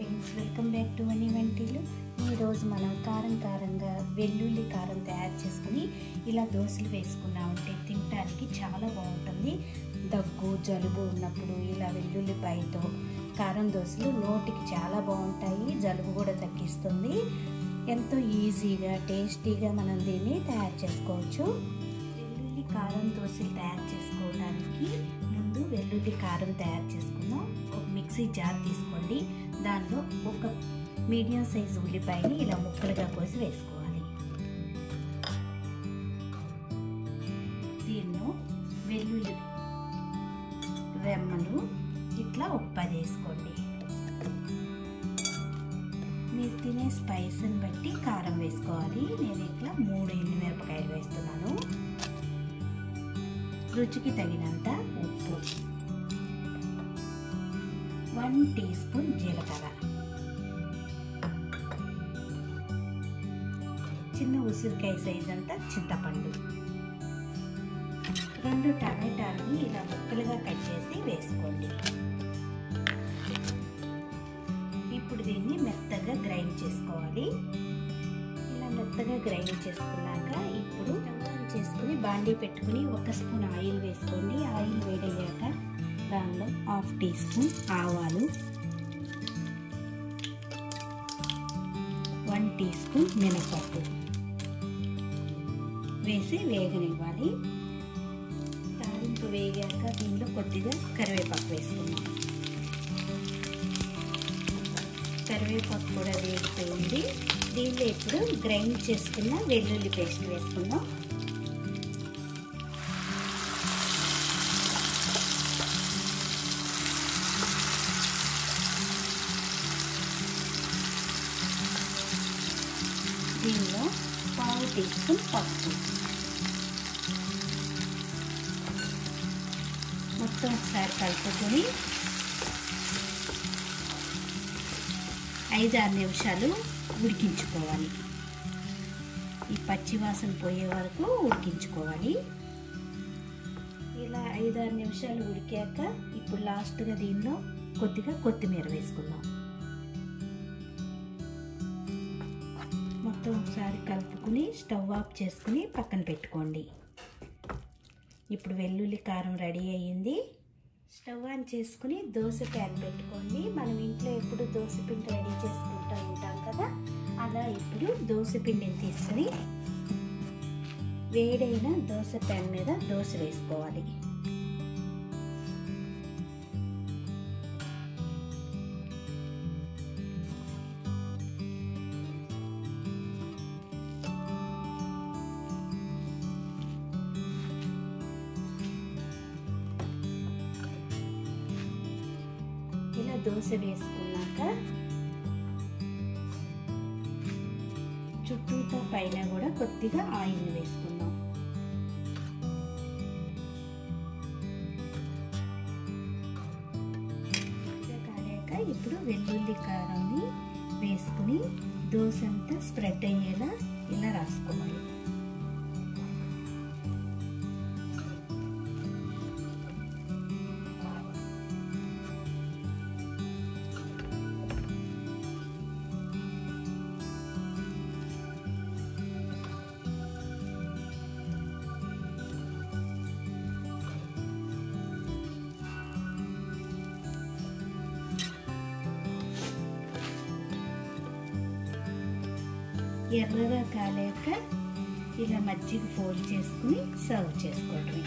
friends welcome back to మనీ వంటిలు ఈరోజు మనం కారం కారంగా వెల్లుల్లి కారం తయారు చేసుకుని ఇలా దోశలు వేసుకున్నామంటే తినడానికి చాలా బాగుంటుంది దగ్గు జలుబు ఉన్నప్పుడు ఇలా వెల్లుల్లిపాయతో కారం దోశలు నోటికి చాలా బాగుంటాయి జలుబు కూడా తగ్గిస్తుంది ఎంతో ఈజీగా టేస్టీగా మనం దీన్ని తయారు చేసుకోవచ్చు వెల్లుల్లి కారం దోశలు తయారు చేసుకోవడానికి ముందు వెల్లుల్లి కారం తయారు చేసుకుందాం ఒక మిక్సీ జార్ తీసుకోండి దానిలో ఒక మీడియం సైజు ఉల్లిపాయని ఇలా ముక్కలుగా కోసి వేసుకోవాలి దీనిలో వెల్లుల్లి రెమ్మలు ఇట్లా ఒక పది వేసుకోండి మీరు తినే స్పైస్ని బట్టి కారం వేసుకోవాలి నేను ఇట్లా మూడు ఎండు మిరపకాయలు వేస్తున్నాను రుచికి తగినంత ఉప్పు వన్ టీ స్పూన్ జీలకర్ర చిన్న ఉసిరికాయ సైజ్ అంతా చింతపండు రెండు టమాటాలని ఇలా ముక్కలుగా కట్ చేసి వేసుకోండి ఇప్పుడు దీన్ని మెత్తగా గ్రైండ్ చేసుకోవాలి ఇలా మెత్తగా గ్రైండ్ చేసుకున్నాక ఇప్పుడు చేసుకుని బాండీ పెట్టుకుని ఒక స్పూన్ ఆయిల్ వేసుకోండి ఆయిల్ వేడయ్యాక దానిలో హాఫ్ టీ స్పూన్ ఆవాలు వన్ టీ స్పూన్ మినపప్పు వేసి వేగనివ్వాలి తాలింపు వేగాక దీనిలో కొద్దిగా కరివేపాకు వేసుకున్నాం కరివేపాకు కూడా వేగిపోయింది దీనిలో ఇప్పుడు గ్రైండ్ చేసుకున్న వెల్లుల్లి పేస్ట్ వేసుకుందాం దీనిలో పావు టీ స్పూన్ పసుపు మొత్తం ఒకసారి కలుపుకొని ఐదు ఆరు నిమిషాలు ఉడికించుకోవాలి ఈ పచ్చి వాసన పోయే వరకు ఉడికించుకోవాలి ఇలా ఐదు ఆరు నిమిషాలు ఉడికాక ఇప్పుడు లాస్ట్గా దీనిలో కొద్దిగా కొత్తిమీర వేసుకుందాం మొత్తం ఒకసారి కలుపుకుని స్టవ్ ఆఫ్ చేసుకుని పక్కన పెట్టుకోండి ఇప్పుడు వెల్లుల్లి కారం రెడీ అయ్యింది స్టవ్ ఆన్ చేసుకుని దోశ ప్యాన్ పెట్టుకోండి మనం ఇంట్లో ఎప్పుడు దోశ పిండి రెడీ చేసుకుంటూ ఉంటాం కదా అలా ఇప్పుడు దోశ పిండిని తీసుకుని వేడైన దోశ ప్యాన్ మీద దోశ వేసుకోవాలి ఇలా దోశ వేసుకున్నాక చుట్టూతో పైన కూడా కొద్దిగా ఆయిల్ వేసుకుందాం కాలేక ఇప్పుడు వెల్లుల్లి కారాన్ని వేసుకుని దోశ అంతా స్ప్రెడ్ అయ్యేలా ఇలా రాసుకోవాలి ఎర్రగా కాలేక ఇలా మజ్జిగ ఫోల్డ్ చేసుకుని సర్వ్ చేసుకోవటమే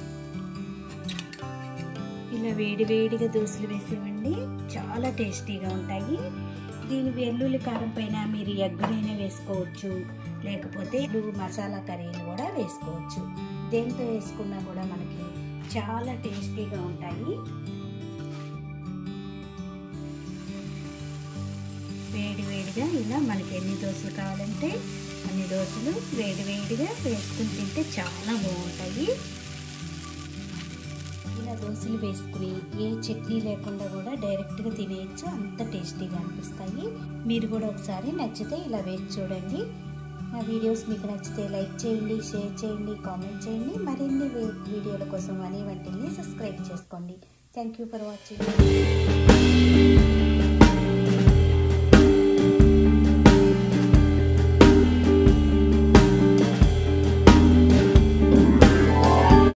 ఇలా వేడి వేడిగా దోశలు వేసివ్వండి చాలా టేస్టీగా ఉంటాయి దీని వెల్లుల్లి కారం పైన మీరు ఎగ్గనైనా వేసుకోవచ్చు లేకపోతే మసాలా కర్రీలు కూడా వేసుకోవచ్చు దేంతో వేసుకున్నా కూడా మనకి చాలా టేస్టీగా ఉంటాయి వేడి వేడిగా ఇలా మనకి ఎన్ని దోశలు కావాలంటే అన్ని దోశలు వేడి వేడిగా వేసుకుని తింటే చాలా బాగుంటాయి ఇలా దోశలు వేసుకుని ఏ చట్నీ లేకుండా కూడా డైరెక్ట్గా తినేయచ్చు అంత టేస్టీగా అనిపిస్తాయి మీరు కూడా ఒకసారి నచ్చితే ఇలా వేసి చూడండి నా వీడియోస్ మీకు నచ్చితే లైక్ చేయండి షేర్ చేయండి కామెంట్ చేయండి మరిన్ని వీడియోల కోసం అనే వంటిని సబ్స్క్రైబ్ చేసుకోండి థ్యాంక్ యూ ఫర్ వాచింగ్